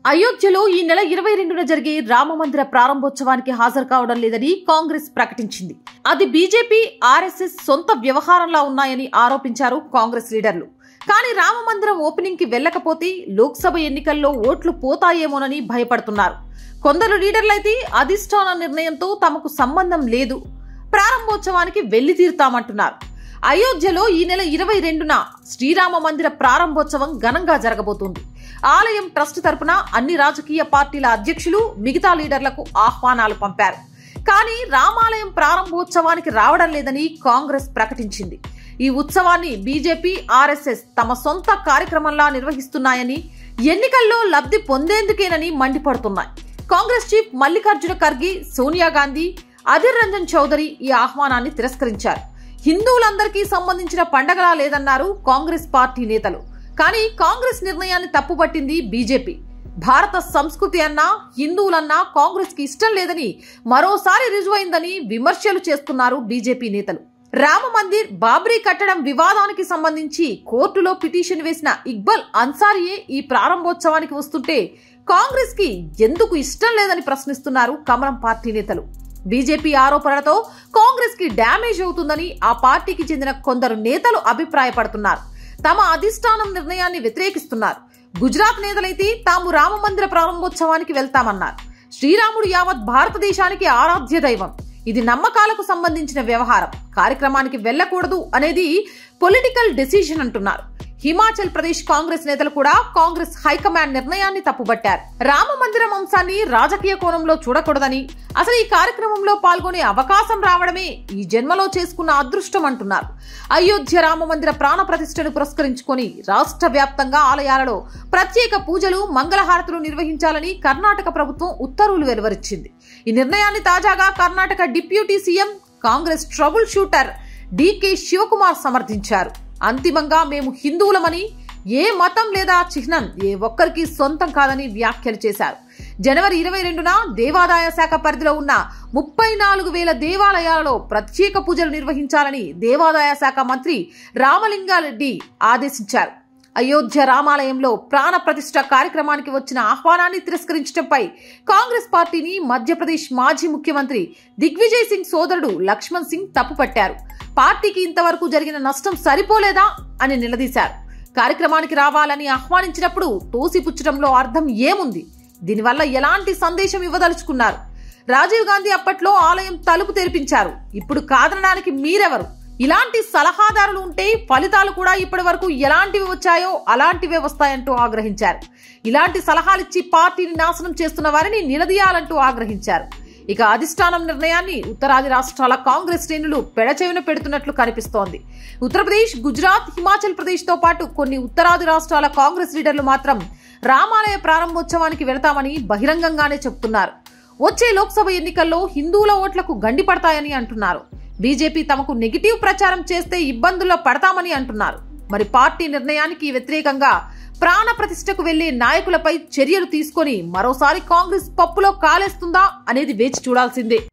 అయోధ్యలో ఈ నెల ఇరవై రెండున జరిగే రామమందిర ప్రారంభోత్సవానికి హాజరు కావడం లేదని కాంగ్రెస్ ప్రకటించింది అది బీజేపీ ఆర్ఎస్ఎస్ సొంత వ్యవహారంలా ఉన్నాయని ఆరోపించారు కాంగ్రెస్ లీడర్లు కానీ రామమందిరం ఓపెనింగ్ కి వెళ్లకపోతే లోక్సభ ఎన్నికల్లో ఓట్లు పోతాయేమోనని భయపడుతున్నారు కొందరు లీడర్లైతే అధిష్టాన నిర్ణయంతో తమకు సంబంధం లేదు ప్రారంభోత్సవానికి వెళ్లి తీరుతామంటున్నారు అయోధ్యలో ఈ నెల ఇరవై రెండున శ్రీరామ మందిర ప్రారంభోత్సవం ఘనంగా జరగబోతోంది ఆలయం ట్రస్ట్ తరపున అన్ని రాజకీయ పార్టీల అధ్యక్షులు మిగతా లీడర్లకు ఆహ్వానాలు పంపారు కానీ రామాలయం ప్రారంభోత్సవానికి రావడం లేదని కాంగ్రెస్ ప్రకటించింది ఈ ఉత్సవాన్ని బీజేపీ ఆర్ఎస్ఎస్ తమ సొంత కార్యక్రమంలా నిర్వహిస్తున్నాయని ఎన్నికల్లో లబ్ధి పొందేందుకేనని మండిపడుతున్నాయి కాంగ్రెస్ చీఫ్ మల్లికార్జున ఖర్గే సోనియా గాంధీ అధిర్ రంజన్ చౌదరి ఈ ఆహ్వానాన్ని తిరస్కరించారు హిందువులందరికీ సంబంధించిన పండగలా లేదన్నారు కాంగ్రెస్ పార్టీ నేతలు కానీ కాంగ్రెస్ నిర్ణయాన్ని తప్పుపట్టింది బీజేపీ భారత సంస్కృతి అన్నా హిందువులన్నా కాంగ్రెస్ కి ఇష్టం లేదని మరోసారి రుజువైందని విమర్శలు చేస్తున్నారు బీజేపీ నేతలు రామ మందిర్ బాబ్రీ కట్టడం వివాదానికి సంబంధించి కోర్టులో పిటిషన్ వేసిన ఇక్బల్ అన్సారీయే ఈ ప్రారంభోత్సవానికి వస్తుంటే కాంగ్రెస్ కి ఎందుకు ఇష్టం లేదని ప్రశ్నిస్తున్నారు కమలం పార్టీ నేతలు బీజేపీ ఆరోపణలతో కాంగ్రెస్ కి డ్యామేజ్ అవుతుందని ఆ పార్టీకి చెందిన కొందరు నేతలు అభిప్రాయపడుతున్నారు తమ అధిష్టానం నిర్ణయాన్ని వ్యతిరేకిస్తున్నారు గుజరాత్ నేతలైతే తాము రామమందిర ప్రారంభోత్సవానికి వెళ్తామన్నారు శ్రీరాముడు యావత్ భారతదేశానికి ఆరాధ్య దైవం ఇది నమ్మకాలకు సంబంధించిన వ్యవహారం కార్యక్రమానికి వెళ్లకూడదు అనేది పొలిటికల్ డెసిషన్ అంటున్నారు హిమాచల్ ప్రదేశ్ కాంగ్రెస్ నేతలు కూడా కాంగ్రెస్ హైకమాండ్ నిర్ణయాన్ని తప్పుబట్టారు రామ మందిరం అంశాన్ని రాజకీయ కోణంలో చూడకూడదని అసలు ఈ కార్యక్రమంలో పాల్గొనే అవకాశం రావడమే ఈ జన్మలో చేసుకున్న అదృష్టం అంటున్నారు అయోధ్య రామ మందిర ప్రాణ ప్రతిష్టను పురస్కరించుకొని రాష్ట్ర వ్యాప్తంగా ఆలయాలలో ప్రత్యేక పూజలు మంగళహారతులు నిర్వహించాలని కర్ణాటక ప్రభుత్వం ఉత్తర్వులు వెలువరించింది ఈ నిర్ణయాన్ని తాజాగా Karnataka deputy CM Congress trouble shooter DK Shivakumar సమర్థించారు అంతిమంగా మేము హిందువులమని ఏ మతం లేదా చిహ్నం ఏ ఒక్కరికి సొంతం కాదని వ్యాఖ్యలు చేశారు జనవరి ఇరవై రెండున దేవాదాయ శాఖ పరిధిలో ఉన్న ముప్పై నాలుగు వేల దేవాలయాలలో ప్రత్యేక పూజలు నిర్వహించాలని దేవాదాయ శాఖ మంత్రి రామలింగారెడ్డి ఆదేశించారు అయోధ్య రామాలయంలో ప్రాణ ప్రతిష్ట కార్యక్రమానికి వచ్చిన ఆహ్వానాన్ని తిరస్కరించడంపై కాంగ్రెస్ పార్టీని మధ్యప్రదేశ్ మాజీ ముఖ్యమంత్రి దిగ్విజయ్ సింగ్ సోదరుడు లక్ష్మణ్ సింగ్ తప్పుపట్టారు పార్టీకి ఇంతవరకు జరిగిన నష్టం సరిపోలేదా అని నిలదీశారు కార్యక్రమానికి రావాలని ఆహ్వానించినప్పుడు తోసిపుచ్చడంలో అర్థం ఏముంది దీనివల్ల ఎలాంటి సందేశం ఇవ్వదలుచుకున్నారు రాజీవ్ గాంధీ అప్పట్లో ఆలయం తలుపు తెరిపించారు ఇప్పుడు కాదనడానికి మీరెవరు ఇలాంటి సలహాదారులు ఉంటే ఫలితాలు కూడా ఇప్పటి వరకు ఎలాంటివి వచ్చాయో అలాంటివే వస్తాయంటూ ఆగ్రహించారు ఇలాంటి సలహాలిచ్చి పార్టీని నాశనం చేస్తున్న వారిని నిలదీయాలంటూ ఆగ్రహించారు ఇక అధిష్టానం నిర్ణయాన్ని ఉత్తరాది రాష్ట్రాల కాంగ్రెస్ శ్రేణులు పెడచెవిన పెడుతున్నట్లు కనిపిస్తోంది ఉత్తరప్రదేశ్ గుజరాత్ హిమాచల్ ప్రదేశ్ తో పాటు కొన్ని ఉత్తరాది రాష్ట్రాల కాంగ్రెస్ లీడర్లు మాత్రం రామాలయ ప్రారంభోత్సవానికి వెళతామని బహిరంగంగానే చెబుతున్నారు వచ్చే లోక్సభ ఎన్నికల్లో హిందువుల ఓట్లకు గండి పడతాయని అంటున్నారు బీజేపీ తమకు నెగిటివ్ ప్రచారం చేస్తే ఇబ్బందుల్లో పడతామని అంటున్నారు మరి పార్టీ నిర్ణయానికి వ్యతిరేకంగా ప్రాణ ప్రతిష్టకు వెళ్లే నాయకులపై చర్యలు తీసుకొని మరోసారి కాంగ్రెస్ పప్పులో కాలేస్తుందా అనేది వేచి చూడాల్సిందే